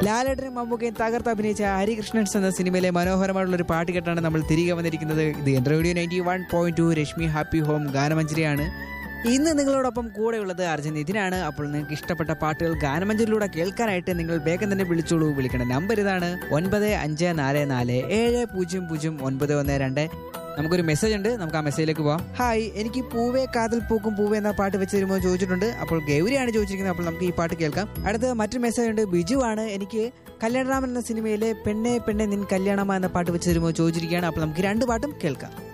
ലാലേട്ടനും മമ്മൂക്കയും തകർത്ത് അഭിനയിച്ച ഹരികൃഷ്ണൻസ് എന്ന സിനിമയിലെ മനോഹരമായിട്ടുള്ള ഒരു പാട്ട് കേട്ടാണ് നമ്മൾ തിരികെ വന്നിരിക്കുന്നത് ഇത് എൻ്റെ radio ninety one point two Rashmi happy home ഗാനമഞ്ജരിയാണ് ഇന്ന് നിങ്ങളോടൊപ്പം കൂടെയുള്ളത് അർജുൻ നിതിനാണ് അപ്പോൾ നിങ്ങൾക്ക് ഇഷ്ടപ്പെട്ട പാട്ടുകൾ ഗാനമഞ്ജരിലൂടെ കേൾക്കാനായിട്ട് നിങ്ങൾ വേഗം തന്നെ വിളിച്ചോളൂ വിളിക്കേണ്ട നമ്പർ ഇതാണ് ഒൻപത് അഞ്ച് നാല് നാല് ഏഴ് പൂജ്യം പൂജ്യം ഒൻപത് ഒന്ന് രണ്ട് നമുക്കൊരു മെസ്സേജ് ഉണ്ട് നമുക്ക് ആ മെസ്സേജിലേക്ക് പോവാം ഹായ് എനിക്ക് പൂവേ കാതൽ പൂക്കും പൂവേ എന്ന പാട്ട് വെച്ച് തരുമോ എന്ന് ചോദിച്ചിട്ടുണ്ട് അപ്പോൾ ഗൗരിയാണ് ചോദിച്ചിരിക്കുന്നത് അപ്പോൾ നമുക്ക് ഈ പാട്ട് കേൾക്കാം അടുത്ത മറ്റൊരു മെസ്സേജ് ഉണ്ട് ബിജു ആണ് എനിക്ക് കല്യാണരാമൻ എന്ന സിനിമയിലെ പെണ്ണെ പെണ്ണെ നിൻ കല്യാണമ എന്ന പാട്ട് വെച്ച് തരുമോ ചോദിച്ചിരിക്കുകയാണ് അപ്പോൾ നമുക്ക് രണ്ട് പാട്ടും കേൾക്കാം